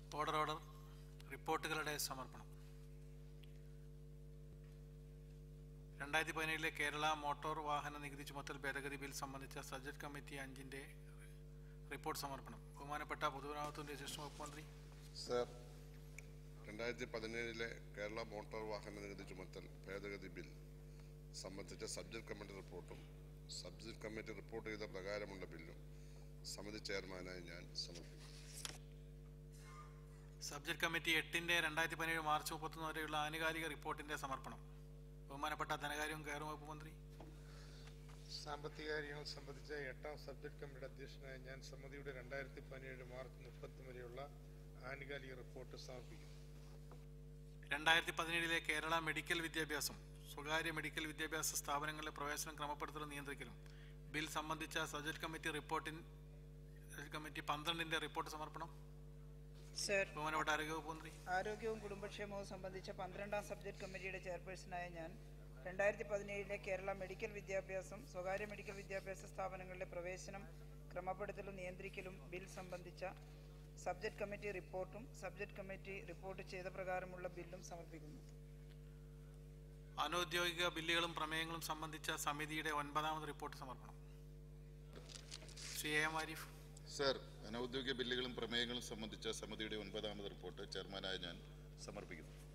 order order റിപ്പോർട്ടുകളുടെ സമർപ്പണം രണ്ടായിരത്തി പതിനേഴിലെ Kerala motor വാഹന നികുതി ചുമത്തൽ ഭേദഗതി ബിൽ സംബന്ധിച്ച സബ്ജക്ട് കമ്മിറ്റി അഞ്ചിൻ്റെ റിപ്പോർട്ട് സമർപ്പണം ബഹുമാനപ്പെട്ട പൊതുമരാമത്ത് രജിസ്ട്രേഷൻ വകുപ്പ് മന്ത്രി സർ രണ്ടായിരത്തി പതിനേഴിലെ കേരള മോട്ടോർ വാഹന നികുതി ചുമത്തൽ ഭേദഗതി ബിൽ സംബന്ധിച്ച സബ്ജക്ട് കമ്മിറ്റി റിപ്പോർട്ടും സബ്ജക്ട് കമ്മിറ്റി റിപ്പോർട്ട് ചെയ്ത പ്രകാരമുള്ള ബില്ലും സമിതി ചെയർമാനായി ഞാൻ സമർപ്പിക്കും സബ്ജക്ട് കമ്മിറ്റി എട്ടിൻ്റെ രണ്ടായിരത്തി പതിനേഴ് മാർച്ച് മുപ്പത്തൊന്ന് വരെയുള്ള ആനുകാലിക റിപ്പോർട്ടിൻ്റെ സമർപ്പണം ബഹുമാനപ്പെട്ട ധനകാര്യവും കയർ വകുപ്പ് മന്ത്രി സാമ്പത്തിക കാര്യങ്ങൾ സംബന്ധിച്ച എട്ടാം സബ്ജക്ട് കമ്മിറ്റിയുടെ അധ്യക്ഷനായ ഞാൻ സമിതിയുടെ രണ്ടായിരത്തി പതിനേഴ് മാർച്ച് മുപ്പത്തി വരെയുള്ള ആനുകാലിക റിപ്പോർട്ട് സമർപ്പിക്കുന്നു രണ്ടായിരത്തി പതിനേഴിലെ കേരള മെഡിക്കൽ വിദ്യാഭ്യാസം സ്വകാര്യ മെഡിക്കൽ വിദ്യാഭ്യാസ സ്ഥാപനങ്ങളിലെ പ്രവേശനം ക്രമപ്പെടുത്തലും നിയന്ത്രിക്കലും ബിൽ സംബന്ധിച്ച സബ്ജക്ട് കമ്മിറ്റി റിപ്പോർട്ടിൻ സബ്ജക്ട് കമ്മിറ്റി പന്ത്രണ്ടിൻ്റെ റിപ്പോർട്ട് സമർപ്പണം സർ ബഹുമാനപ്പെട്ട ആരോഗ്യവകുപ്പ് മന്ത്രി ആരോഗ്യവും കുടുംബക്ഷേമവും സംബന്ധിച്ച പന്ത്രണ്ടാം സബ്ജക്ട് കമ്മിറ്റിയുടെ ചെയർപേഴ്സണായ ഞാൻ രണ്ടായിരത്തി പതിനേഴിലെ കേരള മെഡിക്കൽ വിദ്യാഭ്യാസം സ്വകാര്യ മെഡിക്കൽ വിദ്യാഭ്യാസ സ്ഥാപനങ്ങളിലെ പ്രവേശനം ക്രമപ്പെടുത്തലും നിയന്ത്രിക്കലും ബിൽ സംബന്ധിച്ച സബ്ജക്ട് കമ്മിറ്റി റിപ്പോർട്ടും സബ്ജക്ട് കമ്മിറ്റി റിപ്പോർട്ട് ചെയ്ത പ്രകാരമുള്ള ബില്ലും സമർപ്പിക്കുന്നു അനൌദ്യോഗിക ബില്ലുകളും പ്രമേയങ്ങളും സംബന്ധിച്ച സമിതിയുടെ ഒൻപതാമത് റിപ്പോർട്ട് സമർപ്പണം Shri A M Arif sir അനൗദ്യോഗിക ബില്ലുകളും പ്രമേയങ്ങളും സംബന്ധിച്ച സമിതിയുടെ ഒൻപതാമത് റിപ്പോർട്ട് ചെയർമാനായ ഞാൻ സമർപ്പിക്കുന്നു